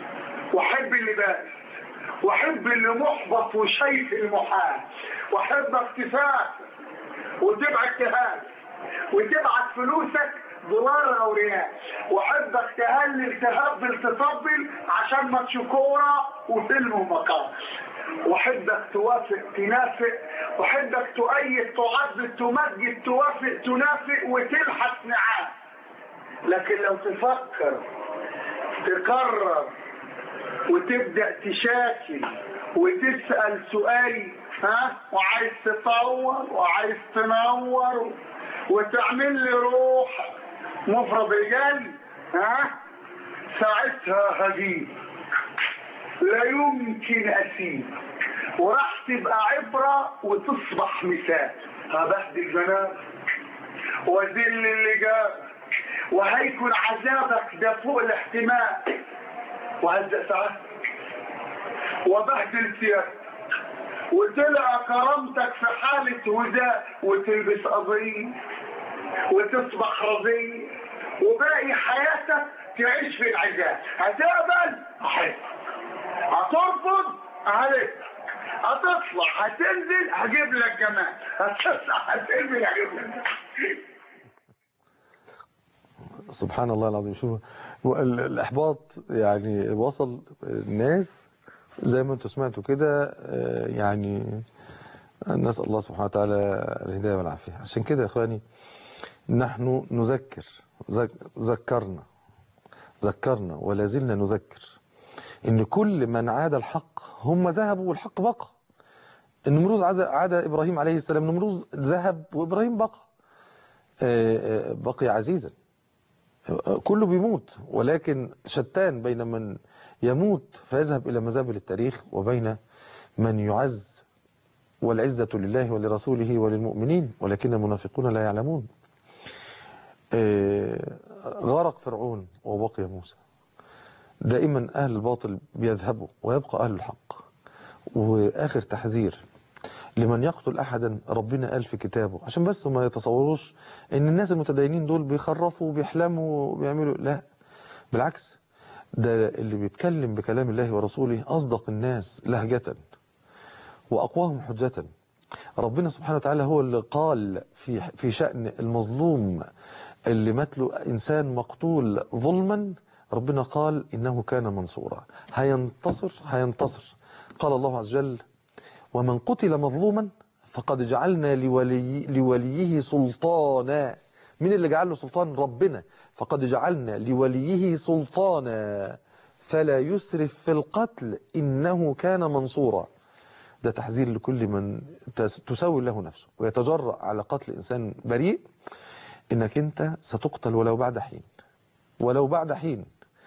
واحب اللي بائس واحب اللي محبط وشايف المحال واحب اكتفاء وتبعت تهاب وتبعت فلوسك دولار او ريال واحبك تهلل تهبل تطبل عشان ماتش كوره وفيلم ومقام واحبك توافق تنافق واحبك تؤيد تعدد تمجد توافق تنافق وتلحق نعام لكن لو تفكر تقرر وتبدأ تشاكل وتسأل سؤال ها وعايز تطور وعايز تنور وتعمل لي روح مفرد رجال ها ساعتها هجيب لا يمكن اسيب وراح تبقى عبرة وتصبح مثال هبهدل جناب وذل اللي جاب وهيكون عذابك ده فوق الاحتمال وهزق ساعتك وبهدل ثيابك وتلقى كرامتك في حالة هداء وتلبس قضية وتصبح رضية وباقي حياتك تعيش في العذاب هتقبل أحبك هترفض أهلك هتطلع هتنزل هجيب لك جمال هتطلع هتنزل هجيب لك جمال سبحان الله العظيم شوف ال- الإحباط يعني وصل الناس زي ما انتم سمعتوا كده آه، يعني نسأل الله سبحانه وتعالى الهداية والعافية عشان كده يا إخواني نحن نذكر ذك- ذكرنا ذكرنا ولا زلنا نذكر إن كل من عاد الحق هم ذهبوا والحق بقى النمروز عاد عاد إبراهيم عليه السلام نمروز ذهب وإبراهيم بقى آه، آه، بقي عزيزا كله بيموت ولكن شتان بين من يموت فيذهب إلى مزابل التاريخ وبين من يعز والعزة لله ولرسوله وللمؤمنين ولكن المنافقون لا يعلمون آه، غرق فرعون وبقي موسى دائما أهل الباطل بيذهبوا ويبقى أهل الحق وآخر تحذير لمن يقتل أحدا ربنا قال في كتابه عشان بس ما يتصوروش ان الناس المتدينين دول بيخرفوا وبيحلموا وبيعملوا لا بالعكس ده اللي بيتكلم بكلام الله ورسوله أصدق الناس لهجة وأقواهم حجة ربنا سبحانه وتعالى هو اللي قال في في شأن المظلوم اللي مات له إنسان مقتول ظلما ربنا قال إنه كان منصورا هينتصر هينتصر قال الله عز وجل ومن قتل مظلوما فقد جعلنا لولي لوليه سلطانا مين اللي جعل له سلطان ربنا فقد جعلنا لوليه سلطانا فلا يسرف في القتل إنه كان منصورا ده تحذير لكل من تس- تساوي له نفسه ويتجرأ على قتل إنسان بريء إنك أنت ستقتل ولو بعد حين ولو بعد حين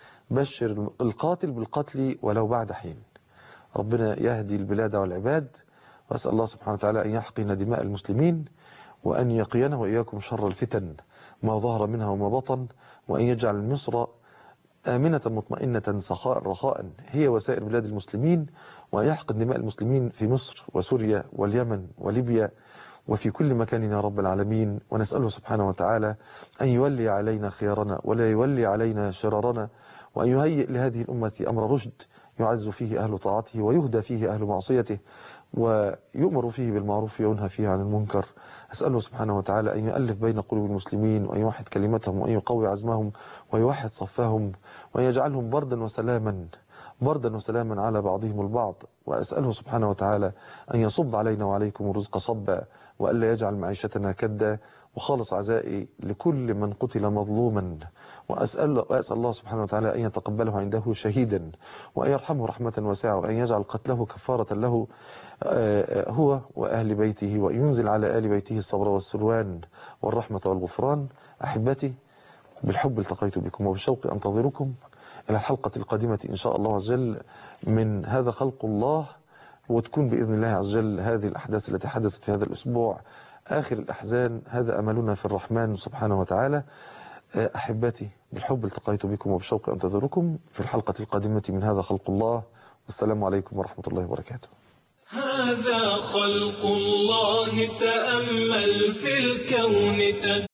بشر القاتل بالقتل ولو بعد حين ربنا يهدي البلاد والعباد وأسأل الله سبحانه وتعالى أن يحقن دماء المسلمين وأن يقينا وإياكم شر الفتن ما ظهر منها وما بطن وأن يجعل مصر آمنة مطمئنة سخاء رخاء هي وسائر بلاد المسلمين وأن يحقن دماء المسلمين في مصر وسوريا واليمن وليبيا وفي كل مكان يا رب العالمين ونسأله سبحانه وتعالى أن يولي علينا خيارنا ولا يولي علينا شرارنا وأن يهيئ لهذه الأمة أمر رشد يعز فيه أهل طاعته ويهدى فيه أهل معصيته ويؤمر فيه بالمعروف وينهى فيه عن المنكر أسأله سبحانه وتعالى أن يؤلف بين قلوب المسلمين وأن يوحد كلمتهم وأن يقوي عزمهم ويوحد صفهم وأن يجعلهم بردا وسلاما بردا وسلاما على بعضهم البعض وأسأله سبحانه وتعالى أن يصب علينا وعليكم الرزق صبا وألا يجعل معيشتنا كدا وخالص عزائي لكل من قتل مظلوما وأسأل, وأسأل الله سبحانه وتعالى أن يتقبله عنده شهيدا وأن يرحمه رحمة واسعة وأن يجعل قتله كفارة له آه، هو وأهل بيته وأن ينزل على آل بيته الصبر والسلوان والرحمة والغفران أحبتي بالحب التقيت بكم وبالشوق أنتظركم إلى الحلقة القادمة إن شاء الله عز وجل من هذا خلق الله وتكون بإذن الله عز وجل هذه الأحداث التي حدثت في هذا الأسبوع آخر الأحزان هذا أملنا في الرحمن سبحانه وتعالى أحبتي بالحب التقيت بكم وبالشوق أنتظركم في الحلقة القادمة من هذا خلق الله والسلام عليكم ورحمة الله وبركاته هذا خلق الله تأمل في الكون تدبر